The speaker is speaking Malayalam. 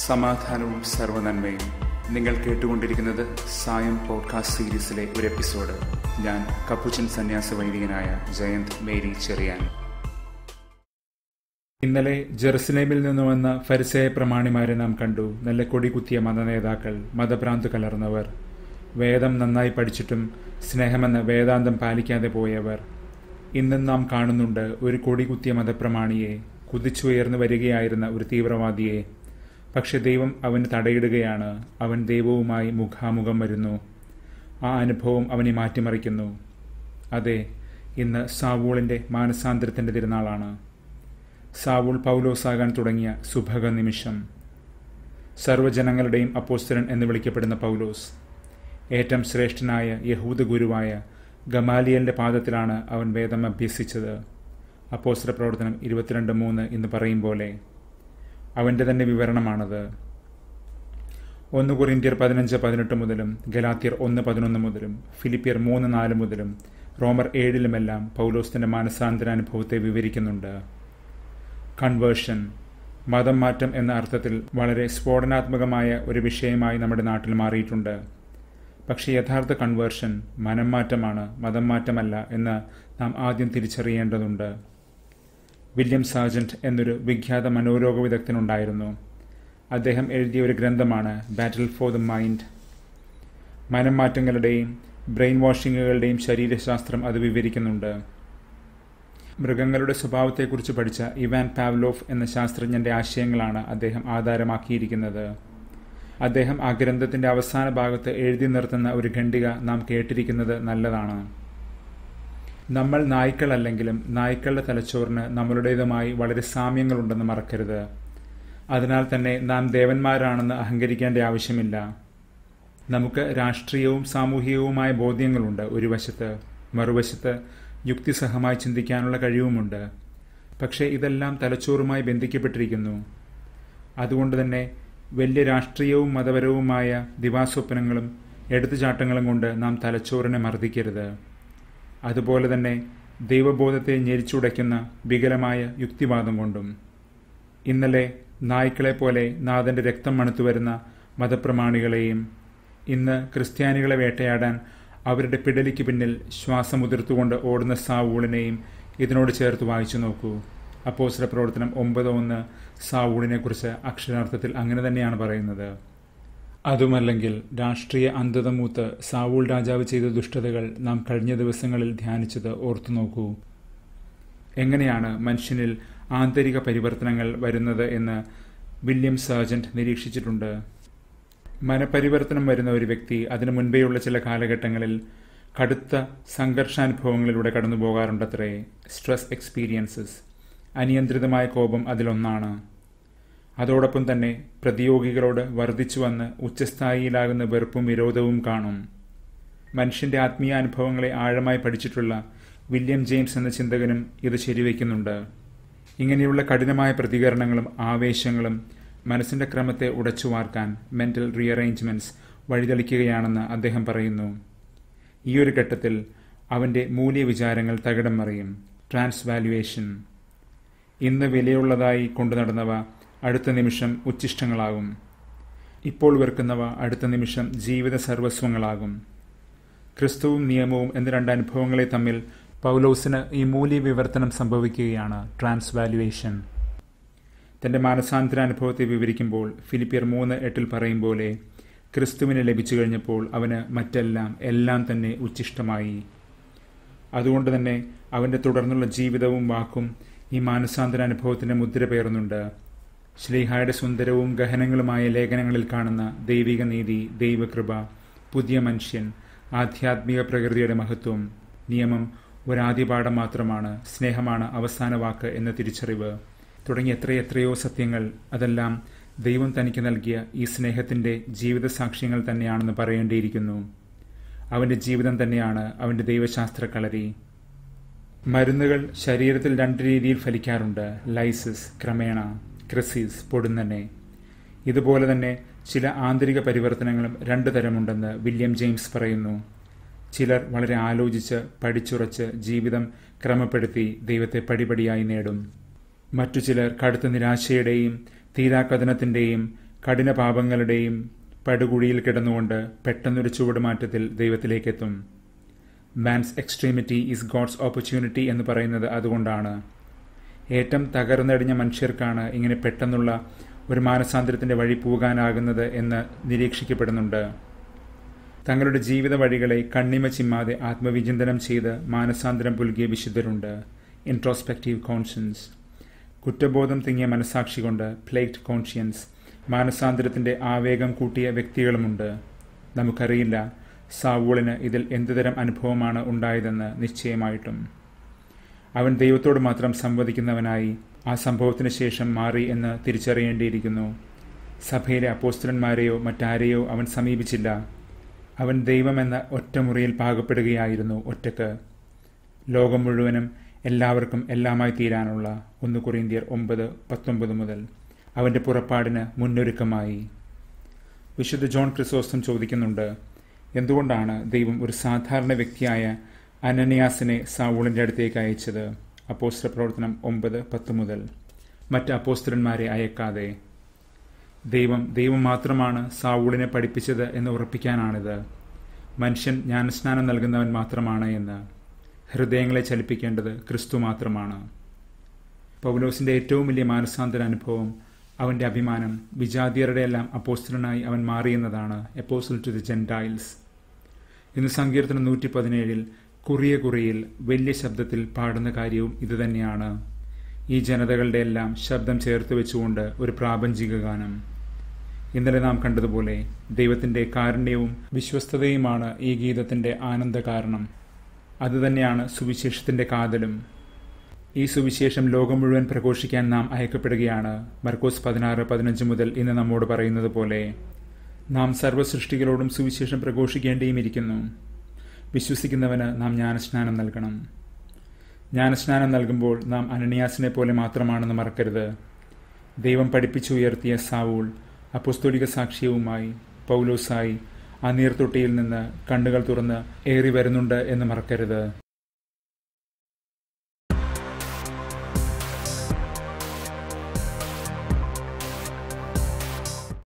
സമാധാനവും സർവനന്മയും നിങ്ങൾ കേട്ടുകൊണ്ടിരിക്കുന്നത് സായം പോഡ്കാസ്റ്റ് സീരീസിലെ ഒരു എപ്പിസോഡ് ഞാൻ കപ്പുച്ചൻ സന്യാസ വൈദികനായ ജയന്ത് മേരി ചെറിയാൻ ഇന്നലെ ജെറുസലേമിൽ നിന്ന് വന്ന ഫരിസേയ പ്രമാണിമാരെ നാം കണ്ടു നല്ല കൊടികുത്തിയ മതനേതാക്കൾ മതഭ്രാന്ത് കലർന്നവർ വേദം നന്നായി പഠിച്ചിട്ടും സ്നേഹമെന്ന വേദാന്തം പാലിക്കാതെ പോയവർ ഇന്നും നാം കാണുന്നുണ്ട് ഒരു കൊടികുത്തിയ മതപ്രമാണിയെ കുതിച്ചുയർന്നു വരികയായിരുന്ന ഒരു തീവ്രവാദിയെ പക്ഷെ ദൈവം അവന് തടയിടുകയാണ് അവൻ ദൈവവുമായി മുഖാമുഖം വരുന്നു ആ അനുഭവം അവനെ മാറ്റിമറിക്കുന്നു അതെ ഇന്ന് സാവൂളിൻ്റെ മാനസാന്തരത്തിൻ്റെ തിരുനാളാണ് സാവൂൾ പൗലോസാകാൻ തുടങ്ങിയ സുഭഗ നിമിഷം സർവ്വജനങ്ങളുടെയും അപ്പോസ്തരൻ എന്ന് വിളിക്കപ്പെടുന്ന പൗലോസ് ഏറ്റവും ശ്രേഷ്ഠനായ യഹൂദ ഗുരുവായ ഗമാലിയലിൻ്റെ പാദത്തിലാണ് അവൻ വേദം അഭ്യസിച്ചത് അപ്പോസ്തര പ്രവർത്തനം ഇരുപത്തിരണ്ട് മൂന്ന് എന്ന് പറയും പോലെ അവൻ്റെ തന്നെ വിവരണമാണത് ഒന്ന് കുറിന്ത്യർ പതിനഞ്ച് പതിനെട്ട് മുതലും ഗലാത്യർ ഒന്ന് പതിനൊന്ന് മുതലും ഫിലിപ്പിയർ മൂന്ന് നാല് മുതലും റോമർ ഏഴിലുമെല്ലാം പൗലോസിൻ്റെ മാനസാന്തരാനുഭവത്തെ വിവരിക്കുന്നുണ്ട് കൺവേർഷൻ മതം മാറ്റം എന്ന അർത്ഥത്തിൽ വളരെ സ്ഫോടനാത്മകമായ ഒരു വിഷയമായി നമ്മുടെ നാട്ടിൽ മാറിയിട്ടുണ്ട് പക്ഷേ യഥാർത്ഥ കൺവേർഷൻ മനം മാറ്റമാണ് മതം മാറ്റമല്ല എന്ന് നാം ആദ്യം തിരിച്ചറിയേണ്ടതുണ്ട് വില്യം സാർജന്റ് എന്നൊരു വിഖ്യാത മനോരോഗ വിദഗ്ധനുണ്ടായിരുന്നു അദ്ദേഹം എഴുതിയ ഒരു ഗ്രന്ഥമാണ് ബാറ്റിൽ ഫോർ ദ മൈൻഡ് മനം മാറ്റങ്ങളുടെയും ബ്രെയിൻ വാഷിങ്ങുകളുടെയും ശരീരശാസ്ത്രം അത് വിവരിക്കുന്നുണ്ട് മൃഗങ്ങളുടെ സ്വഭാവത്തെക്കുറിച്ച് പഠിച്ച ഇവാൻ പാവ്ലോഫ് എന്ന ശാസ്ത്രജ്ഞന്റെ ആശയങ്ങളാണ് അദ്ദേഹം ആധാരമാക്കിയിരിക്കുന്നത് അദ്ദേഹം ആ ഗ്രന്ഥത്തിന്റെ അവസാന ഭാഗത്ത് എഴുതി നിർത്തുന്ന ഒരു ഖണ്ഡിക നാം കേട്ടിരിക്കുന്നത് നല്ലതാണ് നമ്മൾ നായ്ക്കളല്ലെങ്കിലും നായ്ക്കളുടെ തലച്ചോറിന് നമ്മളുടേതുമായി വളരെ സാമ്യങ്ങളുണ്ടെന്ന് മറക്കരുത് അതിനാൽ തന്നെ നാം ദേവന്മാരാണെന്ന് അഹങ്കരിക്കേണ്ട ആവശ്യമില്ല നമുക്ക് രാഷ്ട്രീയവും സാമൂഹികവുമായ ബോധ്യങ്ങളുണ്ട് ഒരു വശത്ത് മറുവശത്ത് യുക്തിസഹമായി ചിന്തിക്കാനുള്ള കഴിവുമുണ്ട് പക്ഷേ ഇതെല്ലാം തലച്ചോറുമായി ബന്ധിക്കപ്പെട്ടിരിക്കുന്നു അതുകൊണ്ട് തന്നെ വലിയ രാഷ്ട്രീയവും മതപരവുമായ ദിവാസ്വപ്നങ്ങളും എടുത്തുചാട്ടങ്ങളും കൊണ്ട് നാം തലച്ചോറിനെ മർദ്ദിക്കരുത് അതുപോലെ തന്നെ ദൈവബോധത്തെ ഞെരിച്ചുടയ്ക്കുന്ന വികലമായ യുക്തിവാദം കൊണ്ടും ഇന്നലെ നായ്ക്കളെ പോലെ നാഥന്റെ രക്തം മണുത്തു വരുന്ന മതപ്രമാണികളെയും ഇന്ന് ക്രിസ്ത്യാനികളെ വേട്ടയാടാൻ അവരുടെ പിടലിക്ക് പിന്നിൽ ശ്വാസമുതിർത്തുകൊണ്ട് ഓടുന്ന സാവൂളിനെയും ഇതിനോട് ചേർത്ത് വായിച്ചു നോക്കൂ അപ്പോസ്ര പ്രവർത്തനം ഒമ്പത് ഒന്ന് സാവൂളിനെ കുറിച്ച് അക്ഷരാർത്ഥത്തിൽ അങ്ങനെ തന്നെയാണ് പറയുന്നത് അതുമല്ലെങ്കിൽ രാഷ്ട്രീയ അന്ധതമൂത്ത് സാവൂൾ രാജാവ് ചെയ്ത ദുഷ്ടതകൾ നാം കഴിഞ്ഞ ദിവസങ്ങളിൽ ധ്യാനിച്ചത് ഓർത്തു നോക്കൂ എങ്ങനെയാണ് മനുഷ്യനിൽ ആന്തരിക പരിവർത്തനങ്ങൾ വരുന്നത് എന്ന് വില്യം സർജന്റ് നിരീക്ഷിച്ചിട്ടുണ്ട് മനപരിവർത്തനം വരുന്ന ഒരു വ്യക്തി അതിനു മുൻപേയുള്ള ചില കാലഘട്ടങ്ങളിൽ കടുത്ത സംഘർഷാനുഭവങ്ങളിലൂടെ കടന്നു പോകാറുണ്ടത്രേ സ്ട്രെസ് എക്സ്പീരിയൻസസ് അനിയന്ത്രിതമായ കോപം അതിലൊന്നാണ് അതോടൊപ്പം തന്നെ പ്രതിയോഗികളോട് വർദ്ധിച്ചു വന്ന് ഉച്ചസ്ഥായിയിലാകുന്ന വെറുപ്പും വിരോധവും കാണും മനുഷ്യന്റെ ആത്മീയാനുഭവങ്ങളെ ആഴമായി പഠിച്ചിട്ടുള്ള വില്യം ജെയിംസ് എന്ന ചിന്തകനും ഇത് ശരിവയ്ക്കുന്നുണ്ട് ഇങ്ങനെയുള്ള കഠിനമായ പ്രതികരണങ്ങളും ആവേശങ്ങളും മനസ്സിന്റെ ക്രമത്തെ ഉടച്ചു വാർക്കാൻ മെന്റൽ റീഅറേഞ്ച്മെന്റ്സ് വഴിതെളിക്കുകയാണെന്ന് അദ്ദേഹം പറയുന്നു ഈ ഒരു ഘട്ടത്തിൽ അവന്റെ മൂല്യവിചാരങ്ങൾ തകിടം മറിയും ട്രാൻസ്വാലുവേഷൻ ഇന്ന് വിലയുള്ളതായി കൊണ്ടു നടന്നവ അടുത്ത നിമിഷം ഉച്ചിഷ്ടങ്ങളാകും ഇപ്പോൾ വെറുക്കുന്നവ അടുത്ത നിമിഷം ജീവിത സർവസ്വങ്ങളാകും ക്രിസ്തുവും നിയമവും എന്ന രണ്ട് അനുഭവങ്ങളെ തമ്മിൽ പൗലോസിന് ഈ മൂല്യവിവർത്തനം സംഭവിക്കുകയാണ് ട്രാൻസ്വാലുവേഷൻ തന്റെ മാനസാന്തരാനുഭവത്തെ വിവരിക്കുമ്പോൾ ഫിലിപ്പിയർ മൂന്ന് എട്ടിൽ പറയും പോലെ ക്രിസ്തുവിനെ ലഭിച്ചു കഴിഞ്ഞപ്പോൾ അവന് മറ്റെല്ലാം എല്ലാം തന്നെ ഉച്ചിഷ്ടമായി അതുകൊണ്ട് തന്നെ അവന്റെ തുടർന്നുള്ള ജീവിതവും വാക്കും ഈ മാനസാന്തരാനുഭവത്തിന്റെ മുദ്ര പേറുന്നുണ്ട് ശ്ലീഹായുടെ സുന്ദരവും ഗഹനങ്ങളുമായ ലേഖനങ്ങളിൽ കാണുന്ന ദൈവിക നീതി ദൈവകൃപ പുതിയ മനുഷ്യൻ ആധ്യാത്മിക പ്രകൃതിയുടെ മഹത്വം നിയമം ഒരാദ്യപാഠം മാത്രമാണ് സ്നേഹമാണ് അവസാന വാക്ക് എന്ന തിരിച്ചറിവ് തുടങ്ങി എത്രയെത്രയോ സത്യങ്ങൾ അതെല്ലാം ദൈവം തനിക്ക് നൽകിയ ഈ സ്നേഹത്തിന്റെ ജീവിത സാക്ഷ്യങ്ങൾ തന്നെയാണെന്ന് പറയേണ്ടിയിരിക്കുന്നു അവന്റെ ജീവിതം തന്നെയാണ് അവന്റെ ദൈവശാസ്ത്ര കളരി മരുന്നുകൾ ശരീരത്തിൽ രണ്ട് രീതിയിൽ ഫലിക്കാറുണ്ട് ലൈസിസ് ക്രമേണ ക്രിസിസ് പൊടുന്നനെ ഇതുപോലെ തന്നെ ചില ആന്തരിക പരിവർത്തനങ്ങളും രണ്ടു തരമുണ്ടെന്ന് വില്യം ജെയിംസ് പറയുന്നു ചിലർ വളരെ ആലോചിച്ച് പഠിച്ചുറച്ച് ജീവിതം ക്രമപ്പെടുത്തി ദൈവത്തെ പടിപടിയായി നേടും മറ്റു ചിലർ കടുത്ത നിരാശയുടെയും തീരാകഥനത്തിൻ്റെയും കഠിന പാപങ്ങളുടെയും പടുകുഴിയിൽ കിടന്നുകൊണ്ട് പെട്ടെന്നൊരു ചുവടുമാറ്റത്തിൽ ദൈവത്തിലേക്കെത്തും man's extremity is God's opportunity എന്ന് പറയുന്നത് അതുകൊണ്ടാണ് ഏറ്റവും തകർന്നടിഞ്ഞ മനുഷ്യർക്കാണ് ഇങ്ങനെ പെട്ടെന്നുള്ള ഒരു മാനസാന്തരത്തിന്റെ വഴി പോകാനാകുന്നത് എന്ന് നിരീക്ഷിക്കപ്പെടുന്നുണ്ട് തങ്ങളുടെ ജീവിത വഴികളെ കണ്ണിമ ചിമ്മാതെ ആത്മവിചിന്തനം ചെയ്ത് മാനസാന്തരം പുൽകിയ വിശുദ്ധരുണ്ട് ഇൻട്രോസ്പെക്റ്റീവ് കോൺഷ്യൻസ് കുറ്റബോധം തിങ്ങിയ മനസാക്ഷി കൊണ്ട് പ്ലേറ്റ് കോൺഷ്യൻസ് മാനസാന്തരത്തിന്റെ ആവേഗം കൂട്ടിയ വ്യക്തികളുമുണ്ട് നമുക്കറിയില്ല സാവൂളിന് ഇതിൽ എന്തുതരം അനുഭവമാണ് ഉണ്ടായതെന്ന് നിശ്ചയമായിട്ടും അവൻ ദൈവത്തോട് മാത്രം സംവദിക്കുന്നവനായി ആ സംഭവത്തിന് ശേഷം മാറി എന്ന് തിരിച്ചറിയേണ്ടിയിരിക്കുന്നു സഭയിലെ അപ്പോസ്തലന്മാരെയോ മറ്റാരെയോ അവൻ സമീപിച്ചില്ല അവൻ ദൈവമെന്ന ഒറ്റമുറിയിൽ പാകപ്പെടുകയായിരുന്നു ഒറ്റക്ക് ലോകം മുഴുവനും എല്ലാവർക്കും എല്ലാമായി തീരാനുള്ള ഒന്ന് കൊറിന്തിയർ ഒമ്പത് പത്തൊമ്പത് മുതൽ അവന്റെ പുറപ്പാടിന് മുന്നൊരുക്കമായി വിശുദ്ധ ജോൺ ക്രിസോസ്റ്റം ചോദിക്കുന്നുണ്ട് എന്തുകൊണ്ടാണ് ദൈവം ഒരു സാധാരണ വ്യക്തിയായ അനന്യാസിനെ സാവൂളിന്റെ അടുത്തേക്ക് അയച്ചത് അപ്പോസ്റ്റർ പ്രവർത്തനം ഒമ്പത് പത്ത് മുതൽ മറ്റ് അപ്പോസ്റ്റലന്മാരെ അയക്കാതെ ദൈവം ദൈവം മാത്രമാണ് സാവൂളിനെ പഠിപ്പിച്ചത് എന്ന് ഉറപ്പിക്കാനാണിത് മനുഷ്യൻ ജ്ഞാനസ്നാനം നൽകുന്നവൻ മാത്രമാണ് എന്ന് ഹൃദയങ്ങളെ ചലിപ്പിക്കേണ്ടത് ക്രിസ്തു മാത്രമാണ് പൗലോസിന്റെ ഏറ്റവും വലിയ മാനസാന്തര അനുഭവം അവന്റെ അഭിമാനം വിജാതിയരുടെ എല്ലാം അപ്പോസ്റ്റലനായി അവൻ മാറിയെന്നതാണ് എപ്പോസ്റ്റൽ ടു ദി ജെൻറ്റൈൽസ് ഇന്ന് സങ്കീർത്തനം നൂറ്റി പതിനേഴിൽ കുറിയ കുറിയിൽ വലിയ ശബ്ദത്തിൽ പാടുന്ന കാര്യവും ഇതുതന്നെയാണ് ഈ ജനതകളുടെ എല്ലാം ശബ്ദം ചേർത്ത് വെച്ചുകൊണ്ട് ഒരു പ്രാപഞ്ചിക ഗാനം ഇന്നലെ നാം കണ്ടതുപോലെ ദൈവത്തിന്റെ കാരുണ്യവും വിശ്വസ്തതയുമാണ് ഈ ഗീതത്തിന്റെ ആനന്ദ കാരണം അതുതന്നെയാണ് സുവിശേഷത്തിന്റെ കാതലും ഈ സുവിശേഷം ലോകം മുഴുവൻ പ്രഘോഷിക്കാൻ നാം അയക്കപ്പെടുകയാണ് മർക്കോസ് പതിനാറ് പതിനഞ്ച് മുതൽ ഇന്ന് നമ്മോട് പറയുന്നത് പോലെ നാം സർവ്വസൃഷ്ടികളോടും സുവിശേഷം പ്രഘോഷിക്കേണ്ടിയുമിരിക്കുന്നു വിശ്വസിക്കുന്നവന് നാം ജ്ഞാനസ്നാനം നൽകണം ജ്ഞാനസ്നാനം നൽകുമ്പോൾ നാം അനന്യാസിനെ പോലെ മാത്രമാണെന്ന് മറക്കരുത് ദൈവം പഠിപ്പിച്ചുയർത്തിയ സാവൂൾ അപ്പുസ്തോലിക സാക്ഷ്യവുമായി പൗലോസായി ആ നീർത്തൊട്ടിയിൽ നിന്ന് കണ്ണുകൾ തുറന്ന് ഏറി വരുന്നുണ്ട് എന്ന് മറക്കരുത്